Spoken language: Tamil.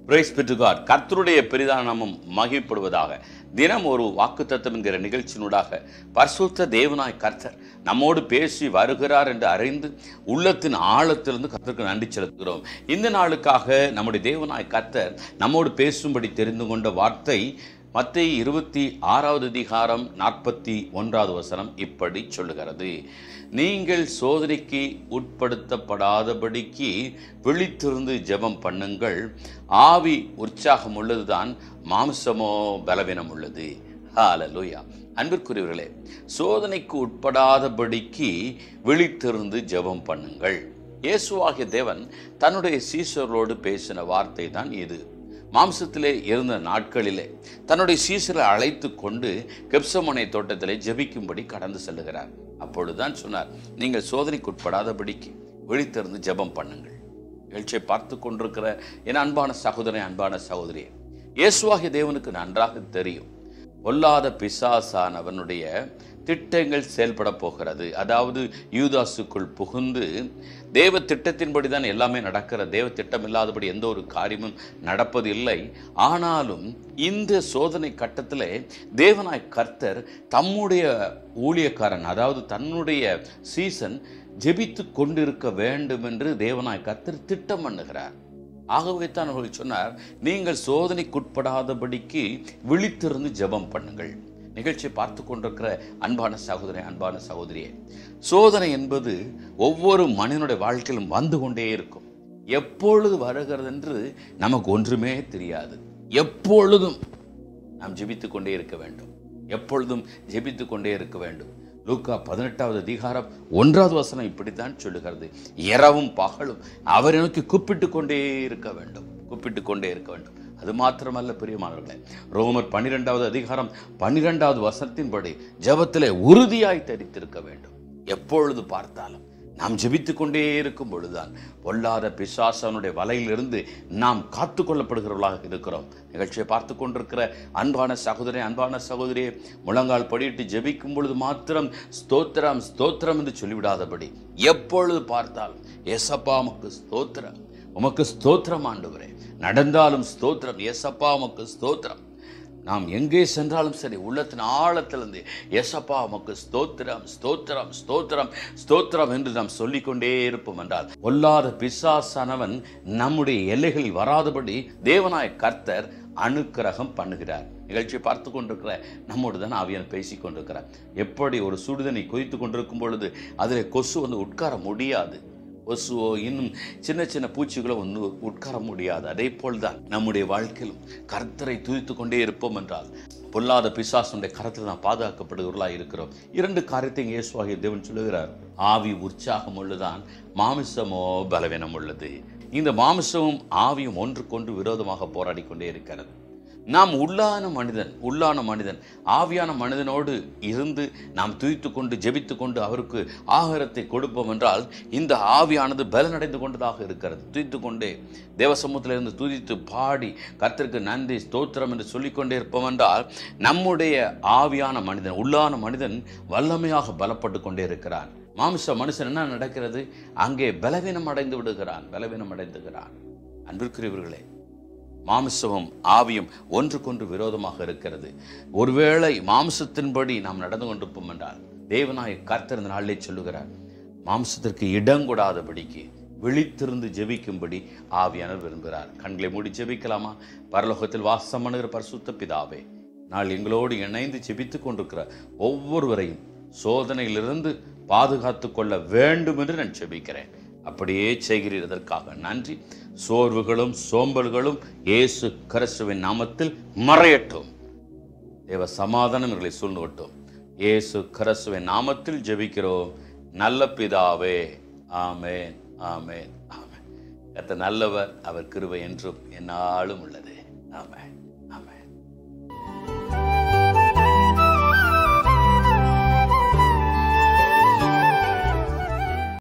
பிரைஸ் பெற்றுகார் கர்த்தருடைய பெரிதான நாமம் மகிழ்ப்படுவதாக தினம் ஒரு வாக்குத்தத்தம் என்கிற நிகழ்ச்சியினூடாக பரிசுத்த தேவனாய் கர்த்தர் நம்மோடு பேசி வருகிறார் என்று அறிந்து உள்ளத்தின் ஆழத்திலிருந்து கர்த்தருக்கு நன்றி செலுத்துகிறோம் இந்த நாளுக்காக நம்முடைய தேவனாய் கர்த்தர் நம்மோடு பேசும்படி தெரிந்து கொண்ட வார்த்தை மத்திய இருபத்தி ஆறாவது அதிகாரம் நாற்பத்தி ஒன்றாவது வசனம் இப்படி சொல்லுகிறது நீங்கள் சோதனைக்கு உட்படுத்தப்படாதபடிக்கு விழித்திருந்து ஜெபம் பண்ணுங்கள் ஆவி உற்சாகம் உள்ளதுதான் மாம்சமோ பலவீனம் உள்ளது ஹalleluya அன்பிற்குரியவர்களே சோதனைக்கு உட்படாதபடிக்கு விழித்திருந்து ஜெபம் பண்ணுங்கள் இயேசுவாகிய தேவன் தன்னுடைய சீசர்களோடு பேசின வார்த்தை தான் இது மாம்சத்திலே இருந்த நாட்களிலே தன்னுடைய சீசரை அழைத்து கொண்டு கெப்சமனை தோட்டத்திலே ஜெபிக்கும்படி கடந்து செல்லுகிறார் அப்பொழுதுதான் சொன்னார் நீங்கள் சோதனைக்கு உட்படாதபடிக்கு விழித்திருந்து ஜெபம் பண்ணுங்கள் எழுச்சியை பார்த்து கொண்டிருக்கிற என் அன்பான சகோதரன் அன்பான சகோதரியே இயேசுவாகிய தேவனுக்கு நன்றாக தெரியும் பொல்லாத பிசாசானவனுடைய திட்டங்கள் செயல்பட போகிறது அதாவது யூதாசுக்குள் புகுந்து தேவ திட்டத்தின்படி தான் எல்லாமே நடக்கிற தேவ திட்டம் இல்லாதபடி எந்த ஒரு காரியமும் நடப்பது இல்லை ஆனாலும் இந்த சோதனை கட்டத்தில் தேவனாய் கர்த்தர் தம்முடைய ஊழியக்காரன் அதாவது தன்னுடைய சீசன் ஜெபித்து கொண்டிருக்க வேண்டும் என்று தேவனாய் கர்த்தர் திட்டம் பண்ணுகிறார் ஆகவே தான் அவர்கள் சொன்னார் நீங்கள் சோதனைக்குட்படாதபடிக்கு விழித்திருந்து ஜெபம் பண்ணுங்கள் நிகழ்ச்சியை பார்த்து கொண்டிருக்கிற அன்பான சகோதரி அன்பான சகோதரியே சோதனை என்பது ஒவ்வொரு மனிதனுடைய வாழ்க்கையிலும் வந்து கொண்டே இருக்கும் எப்பொழுது வருகிறது என்று நமக்கு ஒன்றுமே தெரியாது எப்பொழுதும் நாம் ஜெபித்து கொண்டே இருக்க வேண்டும் எப்பொழுதும் ஜெபித்து கொண்டே இருக்க வேண்டும் லூக்கா பதினெட்டாவது அதிகாரம் ஒன்றாவது வசனம் இப்படித்தான் சொல்லுகிறது இரவும் பகலும் அவரை நோக்கி கூப்பிட்டு கொண்டே இருக்க வேண்டும் கூப்பிட்டு கொண்டே இருக்க வேண்டும் அது மாத்திரமல்ல பிரியமானவர்களே ரோமர் பன்னிரெண்டாவது அதிகாரம் பன்னிரெண்டாவது வசனத்தின்படி ஜெபத்திலே உறுதியாய் தரித்திருக்க வேண்டும் எப்பொழுது பார்த்தாலும் நாம் ஜெபித்து கொண்டே இருக்கும் பொழுதுதான் பொல்லாத பிசாசனுடைய வலையிலிருந்து நாம் காத்து கொள்ளப்படுகிறவர்களாக இருக்கிறோம் நிகழ்ச்சியை பார்த்து கொண்டிருக்கிற அன்பான சகோதரி அன்பான சகோதரியை முழங்கால் படியிட்டு ஜெபிக்கும் பொழுது மாத்திரம் ஸ்தோத்திரம் ஸ்தோத்திரம் என்று சொல்லிவிடாதபடி எப்பொழுது பார்த்தாலும் எசப்பா உமக்கு ஸ்தோத்திரம் உமக்கு ஸ்தோத்திரம் ஆண்டவரே நடந்தாலும் ஸ்தோத்திரம் எசப்பா உமக்கு ஸ்தோத்திரம் நாம் எங்கே சென்றாலும் சரி உள்ளத்தின் ஆழத்திலிருந்து எசப்பா உமக்கு ஸ்தோத்திரம் ஸ்தோத்திரம் ஸ்தோத்திரம் ஸ்தோத்திரம் என்று நாம் சொல்லிக்கொண்டே இருப்போம் என்றால் பொல்லாத பிசாசானவன் நம்முடைய எல்லைகளில் வராதபடி தேவனாய கர்த்தர் அனுக்கிரகம் பண்ணுகிறார் நிகழ்ச்சியை பார்த்து கொண்டிருக்கிற நம்மோடு தான் ஆவியன் பேசி கொண்டிருக்கிறார் எப்படி ஒரு சுடுதண்ணி கொதித்து கொண்டிருக்கும் பொழுது அதில் கொசு வந்து உட்கார முடியாது கொசுவோ இன்னும் சின்ன சின்ன பூச்சிகளோ வந்து உட்கார முடியாது அதே போல்தான் நம்முடைய வாழ்க்கையிலும் கர்த்தரை துதித்து கொண்டே இருப்போம் என்றால் பொல்லாத பிசாசனுடைய கரத்தில் நாம் பாதுகாக்கப்படுகிறவர்களாக இருக்கிறோம் இரண்டு காரியத்தையும் இயேசுவாகிய தேவன் சொல்லுகிறார் ஆவி உற்சாகம் உள்ளதான் மாமிசமோ பலவீனம் உள்ளது இந்த மாமிசமும் ஆவியும் ஒன்றுக்கொன்று விரோதமாக போராடி கொண்டே இருக்கிறது நாம் உள்ளான மனிதன் உள்ளான மனிதன் ஆவியான மனிதனோடு இருந்து நாம் துதித்து கொண்டு ஜெபித்து கொண்டு அவருக்கு ஆகாரத்தை கொடுப்போம் என்றால் இந்த ஆவியானது பலனடைந்து கொண்டதாக இருக்கிறது துதித்து கொண்டே தேவசமூகத்திலிருந்து துதித்து பாடி கர்த்தருக்கு நன்றி ஸ்தோத்திரம் என்று சொல்லிக்கொண்டே இருப்போம் என்றால் நம்முடைய ஆவியான மனிதன் உள்ளான மனிதன் வல்லமையாக பலப்பட்டு கொண்டே இருக்கிறான் மாமிச மனுஷன் என்ன நடக்கிறது அங்கே பலவீனம் அடைந்து விடுகிறான் பலவீனம் அடைந்துகிறான் அன்பிற்குரியவர்களே மாமிசமும் ஆவியும் ஒன்றுக்கொன்று விரோதமாக இருக்கிறது ஒருவேளை மாம்சத்தின்படி நாம் நடந்து கொண்டிருப்போம் என்றால் தேவனாய கர்த்தர் இந்த நாளிலே சொல்லுகிறார் மாம்சத்திற்கு இடம் கொடாதபடிக்கு விழித்திருந்து ஜெபிக்கும்படி ஆவியானவர் விரும்புகிறார் கண்களை மூடி ஜெபிக்கலாமா பரலோகத்தில் வாசம் பண்ணுகிற பரிசுத்த பிதாவே நாள் எங்களோடு இணைந்து ஜெபித்து கொண்டிருக்கிற ஒவ்வொருவரையும் சோதனையிலிருந்து பாதுகாத்து கொள்ள வேண்டும் என்று நான் ஜெபிக்கிறேன் அப்படியே செய்கிறீர் இதற்காக நன்றி சோர்வுகளும் சோம்பல்களும் இயேசு கிறிஸ்துவின் நாமத்தில் மறையட்டும் தேவ சமாதானம் எங்களை சூழ்ந்துவிட்டோம் இயேசு கிறிஸ்துவின் நாமத்தில் ஜெபிக்கிறோம் நல்ல பிதாவே ஆமேன் ஆமேன் ஆமேன் கத்த நல்லவர் அவர் கிருபை என்றும் என்னாலும் உள்ளது ஆமேன்